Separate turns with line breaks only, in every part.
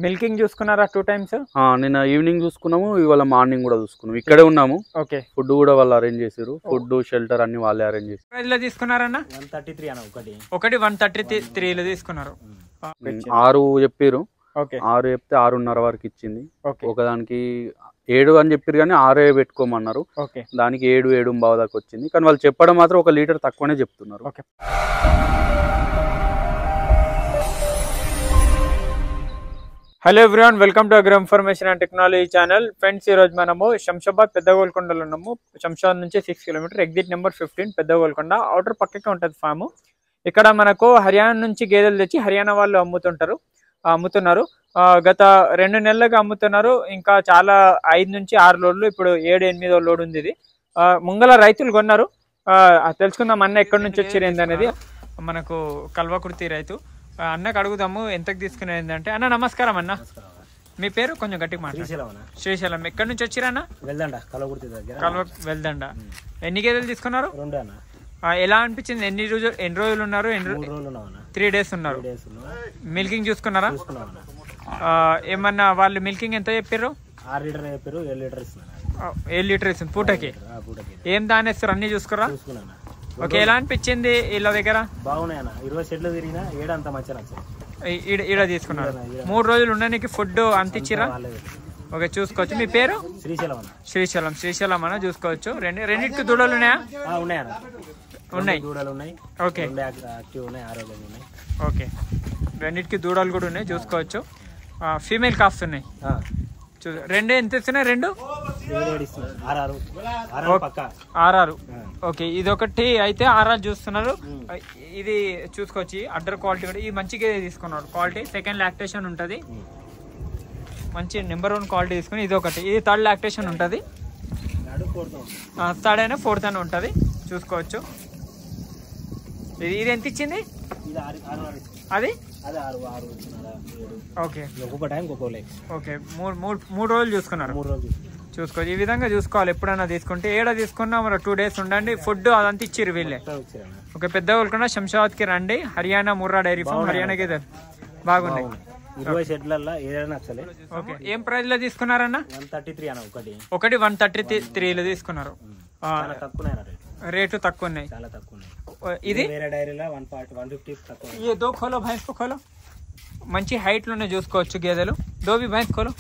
Milking చూసుకున్నారా two times
ఆ, నిన్న evening చూసుకున్నాము ఇవాళ మార్నింగ్ కూడా చూసుకున్నాము ఇక్కడే ఉన్నాము
ఓకే
ఫుడ్ కూడా వాళ్ళు అరేంజ్ చేసారు ఫుడ్ షెల్టర్ అన్ని వాళ్ళే అరేంజ్ చేసారు
ప్రైస్ లో తీసుకున్నారన్న
వన్ థర్టీ త్రీ అన్న ఒకటి
ఒకటి వన్ థర్టీ త్రీలో తీసుకున్నారు
ఆరు చెప్పారు
ఓకే
ఆరు చెప్తే ఆరున్నర వరకు ఇచ్చింది
ఓకే
ఒకదానికి ఏడు అని చెప్పారు కానీ ఆరే పెట్టుకోమన్నారు
ఓకే
దానికి ఏడు ఏడు బావ దాకా వచ్చింది కానీ వాళ్ళు చెప్పడం మాత్రం ఒక లీటర్ తక్కువనే చెప్తున్నారు
okay hello everyone welcome to agro information and technology channel friends ఈ రోజు మనము శంషాబాద్ పెద్ద గోల్కొండలో ఉన్నాము శంషాబాద్ నుంచి six kilometre exit number fifteen పెద్ద గోల్కొండ అవుటర్ పక్కకే ఉంటుంది ఫామ్ ఇక్కడ మనకు హర్యానా నుంచి గేదెలు తెచ్చి హర్యానా వాళ్ళు అమ్ముతుంటారు ఆ, అమ్ముతున్నారు ఆ, గత రెండు నెలలుగా అమ్ముతున్నారు ఇంకా చాలా ఐదు నుంచి ఆరు లోడ్లు ఇప్పుడు ఏడు ఎనిమిదో లోడ్ ఉంది ఇది ఆ, ముంగల రైతులు కొన్నారు ఆ, తెలుసుకుందాం అన్న ఎక్కడి నుంచి వచ్చారు ఏందనేది మనకు కల్వకుర్తి రైతు ఆ, అన్నకు అడుగుదాము ఎంతకు తీసుకునేది ఏంటంటే అన్న నమస్కారం అన్న మీ పేరు కొంచెం గట్టిగా మాట్లాడు
శ్రీశైలం అన్న
శ్రీశైలం ఎక్కడి నుంచి వచ్చిరన్న
వెళ్దండ కలగుర్తి దగ్గర
కల్వ వెళ్దండ ఎన్ని గేదెలు తీసుకున్నారు
రెండు అన్న
ఆ, ఎలా అనిపించింది ఎన్ని రోజులు ఎన్ని రోజులు ఉన్నారు ఎన్ని
మూడు రోజులు ఉన్నాం అన్న
త్రీ డేస్ ఉన్నారు
త్రీ డేస్ ఉన్నాం
మిల్కింగ్ చూసుకున్నారా
చూసుకున్నాం అన్న
ఆ, ఏమన్నా వాళ్ళు మిల్కింగ్ ఎంత చెప్పారు
ఆరు లీటర్ చెప్పారు ఏడు లీటర్ ఇస్తున్నాను
ఆ, ఏడు లీటర్ ఇస్తుంది పూటకి
ఆ పూటకి
ఏం దానేస్తారు అన్ని చూసుకురా
చూసుకున్నా అన్న
ఓకే ఎలా అనిపించింది వీళ్ళ దగ్గర
బాగున్నాయి అన్న ఇరవై సెట్లు తిరిగినా ఏడు అంత మంచిగా నచ్చాయి
ఈ- ఈడ ఈడ తీసుకున్నారు మూడు రోజులు ఉండడానికి ఫుడ్ అంత ఇచ్చిరా
వాళ్ళే
ఓకే చూసుకోవచ్చు మీ పేరు
శ్రీశైలం అన్న
శ్రీశైలం శ్రీశైలం అన్న చూసుకోవచ్చు రెండు రెండింటికి దూడలు ఉన్నాయా
ఆ, ఉన్నాయి అన్న
ఉన్నాయి
దూడలు ఉన్నాయి
ఓకే
రెండు యాక్- యాక్టివ్ ఉన్నాయి ఆరోగ్యంగా ఉన్నాయి
ఓకే రెండింటికి దూడలు కూడా ఉన్నాయి చూసుకోవచ్చు ఫీమేల్ కాఫ్స్ ఉన్నాయి
ఆ,
చూ రెండు ఎంత ఇస్తున్నాయి రెండు
ఏడు ఏడు ఇస్తున్నాయి ఆరు ఆరు ఆరు ఆరు పక్క
ఆర్ఆర్
ఆ,
ఓకే ఇది ఒకటి అయితే ఆర్ఆర్ చూస్తున్నారు ఇది చూసుకోవచ్చు అడ్డర్ క్వాలిటీ కూడా ఇది మంచిగా తీసుకున్నారు క్వాలిటీ సెకండ్ లాక్టేషన్ ఉంటుంది
ఉమ్.
మంచి నెంబర్ వన్ క్వాలిటీ తీసుకుని ఇది ఒకటి ఇది థర్డ్ లాక్టేషన్ ఉంటుంది
నడు కొడతాం
థర్డ్ అయినా ఫోర్త్ అయినా ఉంటుంది చూసుకోవచ్చు ఇది ఇది ఎంత ఇచ్చింది
ఇది ఆరు ఆరు ఆరు ఇస్తుంది.
అది
అదే ఆరు ఆరు ఇస్తున్నారు ఏడు
ఓకే
ఒక్కొక్క టైం ఒక్కొక్క లైక్
ఓకే మూడు మూడు మూడు రోజులు చూసుకున్నారు
మూడు రోజులు
చూసుకోవచ్చు ఈ విధంగా చూసుకోవాలి ఎప్పుడైనా తీసుకుంటే ఏడ తీసుకున్నా మరి టూ డేస్ ఉండండి ఫుడ్ అదంతా ఇచ్చిర్రు వీళ్ళే
వచ్చారన్న
ఒక పెద్ద వాళ్ళకుండా శంషాబాద్కి రండి హర్యానా ముర్రా డైరీ ఫామ్ హర్యానా గేదెలు బాగున్నాయి
ఇరవై షెడ్లల్లో ఏదైనా నచ్చలే
ఓకే ఏం ప్రైస్ లో తీసుకున్నారన్న
వన్ థర్టీ త్రీ అన్న ఒకటి
ఒకటి వన్ థర్టీ త్రీలో తీసుకున్నారు ఆ,
చాలా తక్కువ రేట్
రేటు తక్కువ ఉన్నాయి
చాలా తక్కువ ఉన్నాయి
ఇది
వేరే డైరీలో వన్ ఫార్టీ వన్ ఫిఫ్టీ తక్కువ
ये दो खोलो भैंस को खोलो మంచి హైట్ లోనే చూసుకోవచ్చు గేదెలు దో भी भैंस खोलो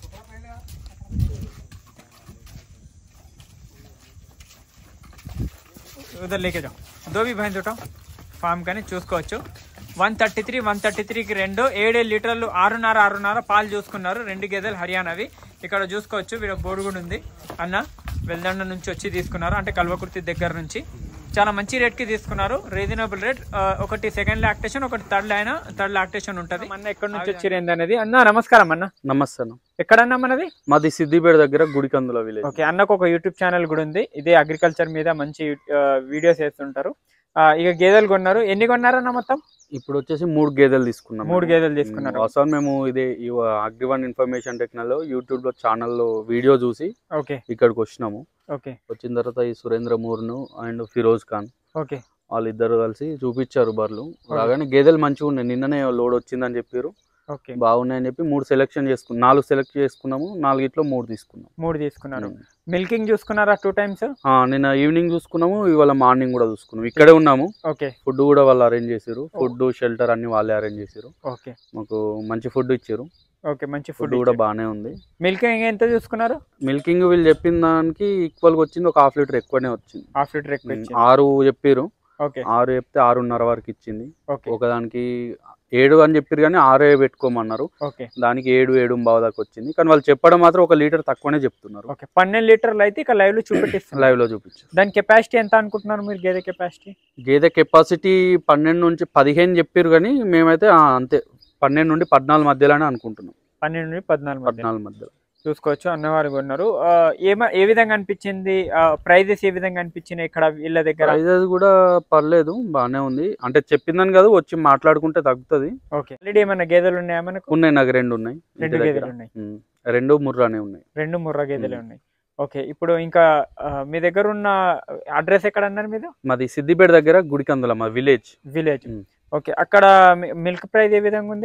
उधर लेके जाओ दो भी भैंस उठाओ ఫామ్ కానీ చూసుకోవచ్చు one thirty three one thirty త్రీకి రెండు ఏడేడు లీటర్లు ఆరున్నర ఆరున్నర పాలు చూసుకున్నారు రెండు గేదెలు హర్యానావి ఇక్కడ చూసుకోవచ్చు వీళ్ళ బోర్డు కూడా ఉంది అన్న వెల్దండ నుంచి వచ్చి తీసుకున్నారు అంటే కల్వకుర్తి దగ్గర నుంచి చాలా మంచి రేట్ కి తీసుకున్నారు రీజనబుల్ రేట్ ఒకటి సెకండ్ లాక్టేషన్ ఒకటి థర్డ్ అయినా థర్డ్ లాక్టేషన్ ఉంటది అన్న ఎక్కడి నుంచి వచ్చారు ఏందనేది అన్న నమస్కారం అన్న
నమస్తే అన్న
ఎక్కడన్నా మనది
మాది సిద్దిపేట దగ్గర గుడికందుల విలేజ్
ఓకే అన్నకు ఒక యూట్యూబ్ ఛానల్ కూడా ఉంది ఇదే అగ్రికల్చర్ మీద మంచి వీడియోస్ చేస్తుంటారు ఆ, ఇక గేదెలు కొన్నారు ఎన్ని కొన్నారన్న మొత్తం
ఇప్పుడు వచ్చేసి మూడు గేదెలు తీసుకున్నాం
మూడు గేదెలు తీసుకున్నారు
వాస్తవం మేము ఇదే అగ్రివన్ ఇన్ఫర్మేషన్ టెక్నాలో యూట్యూబ్ లో ఛానల్లో వీడియో చూసి
ఓకే
ఇక్కడికి వచ్చినాము
ఓకే
వచ్చిన తర్వాత ఈ సురేంద్ర మూర్ను అండ్ ఫిరోజ్ ఖాన్
ఓకే
వాళ్ళిద్దరు కలిసి చూపించారు బర్లు రాగానే గేదెలు మంచిగా ఉన్నాయి నిన్ననే లోడ్ వచ్చిందని చెప్పారు
ఓకే
బాగున్నాయని చెప్పి మూడు సెలెక్షన్ చేసుకున్నాం నాలుగు సెలెక్ట్ చేసుకున్నాము నాలుగిట్లో మూడు తీసుకున్నాం
మూడు తీసుకున్నారు మిల్కింగ్ చూసుకున్నారా టూ టైమ్స్
ఆ, నిన్న ఈవినింగ్ చూసుకున్నాము ఇవాళ మార్నింగ్ కూడా చూసుకున్నాం ఇక్కడే ఉన్నాము
ఓకే
ఫుడ్ కూడా వాళ్ళు అరేంజ్ చేసారు ఫుడ్ షెల్టర్ అన్ని వాళ్ళే అరేంజ్ చేసారు
ఓకే
మాకు మంచి ఫుడ్ ఇచ్చారు
ఓకే మంచి
ఫుడ్
ఫుడ్
కూడా బాగానే ఉంది
మిల్కింగ్ ఎంత చూసుకున్నారు
మిల్కింగ్ వీళ్ళు చెప్పిన దానికి ఈక్వల్ గా వచ్చింది ఒక హాఫ్ లీటర్ ఎక్కువనే వచ్చింది
హాఫ్ లీటర్ ఎక్కువ ఇచ్చింది.
ఆరు చెప్పారు
ఓకే
ఆరు చెప్తే ఆరున్నర వరకు ఇచ్చింది
ఓకే
ఒకదానికి ఏడు అని చెప్పారు కానీ ఆరే పెట్టుకోమన్నారు
ఓకే
దానికి ఏడు ఏడు బావ దాకా వచ్చింది కానీ వాళ్ళు చెప్పడం మాత్రం ఒక లీటర్ తక్కువనే చెప్తున్నారు
ఓకే పన్నెండు లీటర్లు అయితే ఇక లైవ్ లో చూపెట్టిస్తున్నారు
లైవ్ లో చూపించారు
దాని కెపాసిటీ ఎంత అనుకుంటున్నారు మీరు గేదె కెపాసిటీ
గేదె కెపాసిటీ పన్నెండు నుంచి పదిహేను చెప్పారు కానీ మేమైతే ఆ, అంతే పన్నెండు నుండి పద్నాలుగు మధ్యలోనే అనుకుంటున్నాం
పన్నెండు నుండి పద్నాలుగు మధ్య.
పద్నాలుగు మధ్యలో
చూసుకోవచ్చు అన్నవారు కొన్నారు ఆ, ఏమ ఏ విధంగా అనిపించింది ప్రైజెస్ ఏ విధంగా అనిపించినాయి ఇక్కడ వీళ్ళ దగ్గర
ప్రైజెస్ కూడా పర్లేదు బాగానే ఉంది అంటే చెప్పిందని కాదు వచ్చి మాట్లాడుకుంటే తగ్గుతుంది
ఓకే ఆల్రెడీ ఏమైనా గేదెలు ఉన్నాయా మనకు
ఉన్నాయి నాకు రెండు ఉన్నాయి ఇంటి
రెండు
దగ్గర.
గేదెలు ఉన్నాయి
ఉమ్. రెండు ముర్రానే ఉన్నాయి
రెండు ముర్రా గేదెలు
మ్మ్.
ఉన్నాయి ఓకే ఇప్పుడు ఇంకా ఆ, మీ దగ్గర ఉన్న అడ్రస్ ఎక్కడ అన్నారు మీరు
మాది సిద్దిపేట దగ్గర గుడికందుల మా విలేజ్
విలేజ్
మ్మ్.
ఓకే అక్కడ మిల్క్ ప్రైస్ ఏ విధంగా ఉంది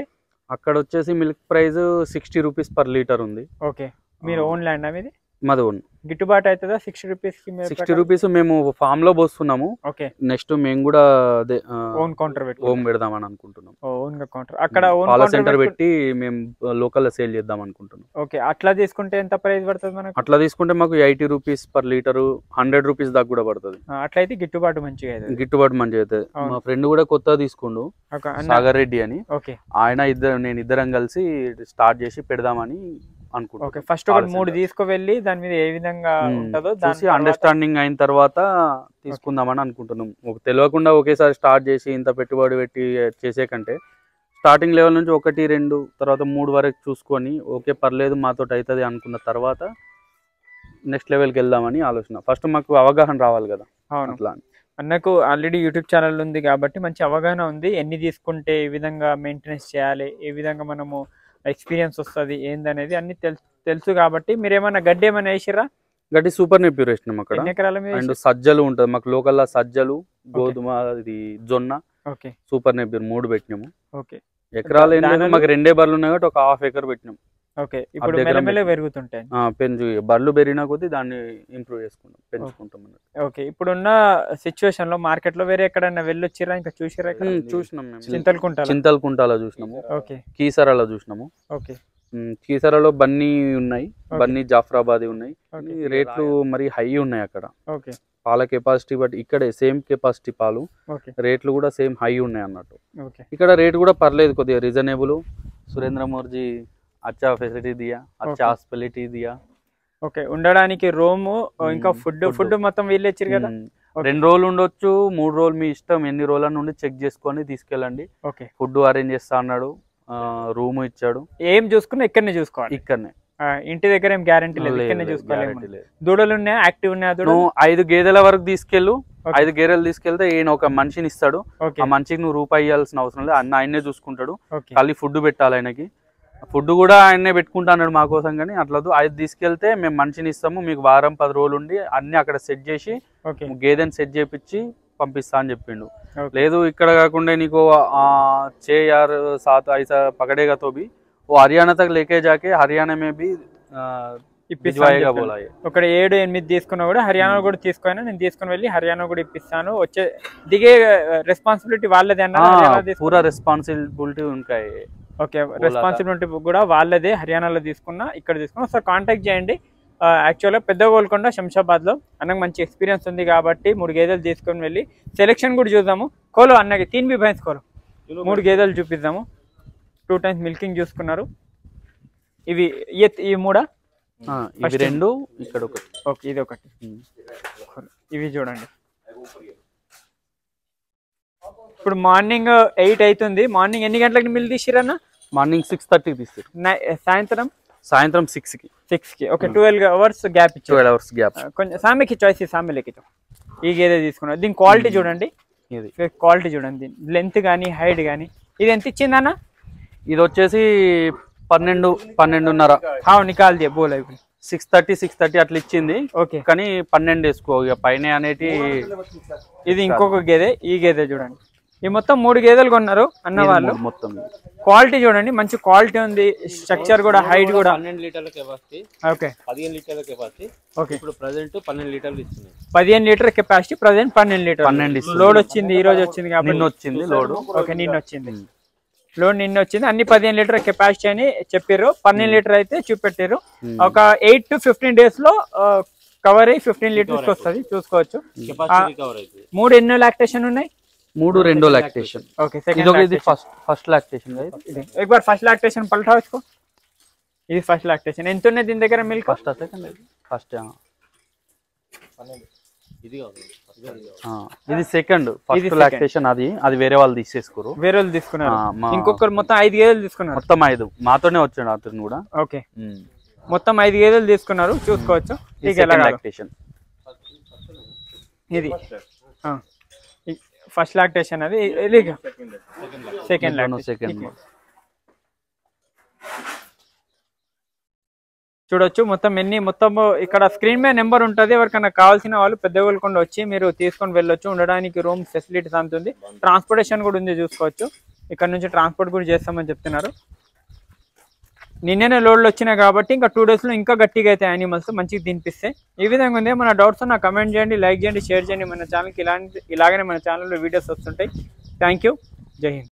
అక్కడ వచ్చేసి milk price sixty rupees per litre ఉంది
ఓకే మీరు ఓన్ ల్యాండ్ అనేది
మాది ఓన్
గిట్టుబాటు అవుతుందా సిక్స్టీ రూపీస్ కి
సిక్స్టీ రూపీస్ మేము ఫామ్ లో పోస్తున్నాము
ఓకే
నెక్స్ట్ మేము కూడా అదే
ఓన్ కౌంటర్ పెట్టి
హోమ్ పెడదామని అనుకుంటున్నాం
ఓన్ గా కౌంటర్ అక్కడ ఓన్
పాల
కౌంటర్
సెంటర్ పెట్టి మేము లోకల్ సేల్ చేద్దాం అనుకుంటున్నాం
ఓకే అట్లా తీసుకుంటే ఎంత ప్రైస్ పడుతుంది మనకు
అట్లా తీసుకుంటే మాకు eighty rupees per litre hundred rupees దాకా కూడా పడుతుంది
ఆ, అట్లయితే గిట్టుబాటు మంచిగా అవుతుంది
గిట్టుబాటు మంచిగా అవుతుంది
అవును.
మా ఫ్రెండ్ కూడా కొత్తగా తీసుకుండు
ఒక అన్న
సాగర్ రెడ్డి అని
ఓకే
ఆయన ఇద్దరు నేను ఇద్దరం కలిసి స్టార్ట్ చేసి పెడదామని
ఓకే
అనుకుంటున్నాం
ఫస్ట్ ఒక
Policy
మూడు
center.
తీసుకువెళ్ళి దాని మీద ఏ విధంగా
మ్మ్.
ఉంటుందో
చూసి
దాని
అండర్స్టాండింగ్ అయిన తర్వాత తీసుకుందామని అనుకుంటున్నాం ఒక తెలియకుండా ఒకేసారి స్టార్ట్ చేసి ఇంత పెట్టుబడి పెట్టి చేసే కంటే స్టార్టింగ్ లెవెల్ నుంచి ఒకటి రెండు తర్వాత మూడు వరకు చూసుకొని ఓకే పర్లేదు మాతో అవుతుంది అనుకున్న తర్వాత నెక్స్ట్ లెవెల్కి వెళ్దామని ఆలోచన ఫస్ట్ మాకు అవగాహన రావాలి కదా
అవును
అట్లా అని.
అన్నకు ఆల్రెడీ యూట్యూబ్ ఛానల్ ఉంది కాబట్టి మంచి అవగాహన ఉంది ఎన్ని తీసుకుంటే ఏ విధంగా మెయింటెనెన్స్ చేయాలి ఏ విధంగా మనము ఎక్స్పీరియన్స్ వస్తుంది ఏందనేది అన్ని తెలుసు తెలుసు కాబట్టి మీరు ఏమైనా గడ్డి ఏమైనా వేసిరా
గట్టి సూపర్ నెప్యూర్ వేసినాం అక్కడ
ఎన్ని ఎకరాల మీద
అండ్ సజ్జలు ఉంటుంది మాకు లోకల్ సజ్జలు గోధుమ ఇది జొన్న
ఓకే
సూపర్ నెప్యూర్ మూడు పెట్టినాము
ఓకే
ఎకరాలు ఏం లేదు
దానిలో-
మాకు రెండే బర్రెలు ఉన్నాయి కాబట్టి ఒక హాఫ్ ఎకర్ పెట్టినాం
ఓకే ఇప్పుడు
దగ్గర
మెల్లమెల్ల
మీకు-
పెరుగుతుంటాయి
ఆ, పెంచు బర్రెలు పెరిగిన కొద్దీ దాన్ని ఇంప్రూవ్ చేసుకుంటాం పెంచుకుంటాం అన్నట్టు.
ఓకే ఇప్పుడున్న సిచ్యువేషన్ లో మార్కెట్ లో వేరే ఎక్కడైనా వెళ్ళొచ్చిరా ఇంకా చూసిరా ఇక్కడ?
ఉమ్, చూసినాం మేము
చింతలకుంట
చింతలకుంటాల చూసినాము
ఓకే
కీసరాల చూసినాము
ఓకే
ఉమ్, కీసరాలో బన్నీ ఉన్నాయి
Okay.
బన్నీ జాఫరాబాద్ ఉన్నాయి
ఓకే
రేట్లు మరి హై ఉన్నాయి అక్కడ
ఓకే
పాల కెపాసిటీ బట్ ఇక్కడే సేమ్ కెపాసిటీ పాలు
ఓకే
రేట్లు కూడా సేమ్ హై ఉన్నాయి అన్నట్టు
ఓకే
ఇక్కడ రేట్ కూడా పర్లేదు కొద్దిగా రీజనబుల్ సురేంద్ర మోర్జీ అచ్చా ఫెసిలిటీ దియా అచ్చా
Okay.
హాస్పిటలిటీ దియా
ఓకే ఉండడానికి రూము ఇంకా
మ్మ్,
ఫుడ్
food.
ఫుడ్ మొత్తం వీళ్ళు ఇచ్చారు కదా
ఉమ్,
Okay.
రెండు రోజులు ఉండొచ్చు మూడు రోజులు మీ ఇష్టం ఎన్ని రోజుల నుండి చెక్ చేసుకొని తీసుకెళ్ళండి
ఓకే
ఫుడ్ అరేంజ్ చేస్తా అన్నాడు రూమ్ ఇచ్చాడు
ఏం చూసుకున్నా ఇక్కడనే చూసుకోవాలి
ఇక్కడనే
ఆ, ఇంటి దగ్గర ఏం గ్యారంటీ లేదు
లేదు,
ఇక్కడనే
లేదు,
చూసుకోవాలి
guarantee లేదు.
దూడలు ఉన్నాయా యాక్టివ్ ఉన్నాయా దూడలు
నువ్వు ఐదు గేదెల వరకు తీసుకెళ్ళు
Okay.
ఐదు గేదెలు తీసుకెళ్తే ఈయన ఒక మనిషిని ఇస్తాడు
ఓకే
ఆ మనిషికి నువ్వు రూపాయి ఇవ్వాల్సిన అవసరం లేదు అన్న ఆయనే చూసుకుంటాడు
ఓకే
ఖాళీ ఫుడ్ పెట్టాలి ఆయనకి ఫుడ్ కూడా ఆయనే పెట్టుకుంటా అన్నాడు మా కోసం కానీ అట్లా వద్దు. ఐదు తీసుకెళ్తే మేము మనిషిని ఇస్తాము మీకు వారం పది రోజులు ఉండి అన్ని అక్కడ సెట్ చేసి
ఓకే
గేదెని సెట్ చేపించి పంపిస్తా అని చెప్పిండు
Okay.
లేదు ఇక్కడ కాకుండా నీకు ఆ, छह यार सात ऐसा पकड़ेगा तो भी वो हरियाणा तक लेके जाके हरियाणा में भी आ,
ఇప్పిస్తా అని
भिजवाएगा
చెప్పాడు.
बोला ये
ఒకటి ఏడు ఎనిమిది తీసుకున్నా కూడా హర్యానా కూడా తీసుకొని నేను తీసుకొని వెళ్ళి హర్యానా కూడా ఇప్పిస్తాను వచ్చే దిగే రెస్పాన్సిబిలిటీ వాళ్ళదే అన్న
हाँ पूरा रिस्पॉन्सिबिलिटी उनका है ये।
ఓకే రెస్పాన్సిబిలిటీ కూడా వాళ్ళదే హర్యానాలో తీసుకున్నా ఇక్కడ తీసుకున్నా సో కాంటాక్ట్ చేయండి యాక్చువల్గా పెద్ద గోల్కొండ శంషాబాద్లో అన్నకు మంచి ఎక్స్పీరియన్స్ ఉంది కాబట్టి మూడు గేదెలు తీసుకొని వెళ్ళి సెలెక్షన్ కూడా చూద్దాము కోలో అన్నకి తీన్ బి భైన్స్ కోలో మూడు గేదెలు చూపిద్దాము టూ టైమ్స్ మిల్కింగ్ చూసుకున్నారు ఇవి ఈ- ఈ మూడా
ఆ, ఇవి
First-
రెండు ఇక్కడ ఒకటి
ఓకే ఇది ఒకటి
ఉమ్.
ఇవి చూడండి ఇప్పుడు మార్నింగ్ ఎయిట్ అవుతుంది మార్నింగ్ ఎన్ని గంటలకు మిల్ తీసిరన్న
మార్నింగ్ సిక్స్ థర్టీకి తీస్తారు
నై- సాయంత్రం
సాయంత్రం సిక్స్ కి
సిక్స్ కి ఓకే ట్వెల్వ్ అవర్స్ గ్యాప్ ఇచ్చారు
ట్వెల్వ్ అవర్స్ గ్యాప్
కొంచెం సామెకి చాయిస్ సామెలకి ఈ గేదె తీసుకున్నారు దీని క్వాలిటీ చూడండి
ఇది
క్వాలిటీ చూడండి దీని లెంత్ కానీ హైట్ కానీ ఇది ఎంత ఇచ్చిందన్న
ఇది వచ్చేసి పన్నెండు పన్నెండున్నర
హావ్ నికాల్ దియే బోల్ అవి
సిక్స్ థర్టీ సిక్స్ థర్టీ అట్లా ఇచ్చింది
ఓకే
కానీ పన్నెండు వేసుకో ఇక పైన అనేటి
ఇది ఇంకొక గేదె ఈ గేదె చూడండి ఈ మొత్తం మూడు గేదెలు కొన్నారు అన్న వాళ్ళు
మొత్తం
క్వాలిటీ చూడండి మంచి క్వాలిటీ ఉంది స్ట్రక్చర్ కూడా హైట్ కూడా
పన్నెండు లీటర్ల కెపాసిటీ
ఓకే
పదిహేను లీటర్ల కెపాసిటీ
ఓకే
ఇప్పుడు ప్రజెంట్ పన్నెండు లీటర్లు ఇస్తున్నాయి
పదిహేను లీటర్ కెపాసిటీ ప్రజెంట్ పన్నెండు లీటర్
పన్నెండు ఇస్తుంది.
లోడ్ వచ్చింది ఈ రోజు వచ్చింది కాబట్టి
నిన్న వచ్చింది లోడు
ఓకే నిన్న వచ్చింది లోడ్ నిన్న వచ్చింది అన్ని పదిహేను లీటర్ కెపాసిటీ అని చెప్పారు పన్నెండు లీటర్ అయితే చూపెట్టారు ఒక ఎయిట్ టు ఫిఫ్టీన్ డేస్ లో కవర్ అయ్యి ఫిఫ్టీన్ లీటర్స్ వస్తుంది చూసుకోవచ్చు
కెపాసిటీ కవర్ అవుతుంది
మూడు ఎన్నో లాక్టేషన్ ఉన్నాయి
మూడు రెండో లాక్టేషన్
ఓకే
ఇది
సెకండ్
ఒక ఇది ఫస్ట్ ఫస్ట్ లాక్టేషన్
एक बार फर्स्ट लैक्टेशन पलटाओ इसको ఇది ఫస్ట్ లాక్టేషన్ ఎంత ఉన్నది దీని దగ్గర మిల్క్
ఫస్ట్ సెకండ్ ఫస్ట్
ఇది కాదు
ఇది సెకండ్ ఫస్ట్
second.
లాక్టేషన్ అది అది వేరే వాళ్ళు తీసేసుకోరు
వేరే వాళ్ళు తీసుకున్నారు
ఆ, మా-
ఇంకొకరు మొత్తం ఐదు గేదెలు తీసుకున్నారు
మొత్తం ఐదు మాతోనే వచ్చాడు అతను కూడా
ఓకే మొత్తం ఐదు గేదెలు తీసుకున్నారు చూసుకోవచ్చు ఇక ఎలా కాదు.
లాక్టేషన్
ఇది ఫస్ట్ లాక్టేషన్ అది ఇది సెకండ్
సెకండ్
చూడొచ్చు మొత్తం ఎన్ని మొత్తం ఇక్కడ స్క్రీన్ మీద నెంబర్ ఉంటుంది ఎవరికైనా కావాల్సిన వాళ్ళు పెద్ద గోల్కొండ వచ్చి మీరు తీసుకొని వెళ్ళొచ్చు ఉండడానికి రూమ్ ఫెసిలిటీస్ అంత ఉంది ట్రాన్స్పోర్టేషన్ కూడా ఉంది చూసుకోవచ్చు ఇక్కడ నుంచి ట్రాన్స్పోర్ట్ కూడా చేస్తామని చెప్తున్నారు నిన్ననే లోడ్లు వచ్చినాయి కాబట్టి ఇంకా టూ డేస్లో ఇంకా గట్టిగా అయితే యానిమల్స్ మంచిగా తినిపిస్తాయి ఈ విధంగా ఉంది మన డౌట్స్ నాకు కమెంట్ చేయండి లైక్ చేయండి షేర్ చేయండి మన ఛానల్కి ఇలాంటి ఇలాగనే మన ఛానల్లో వీడియోస్ వస్తుంటాయి థ్యాంక్ యూ జై హింద్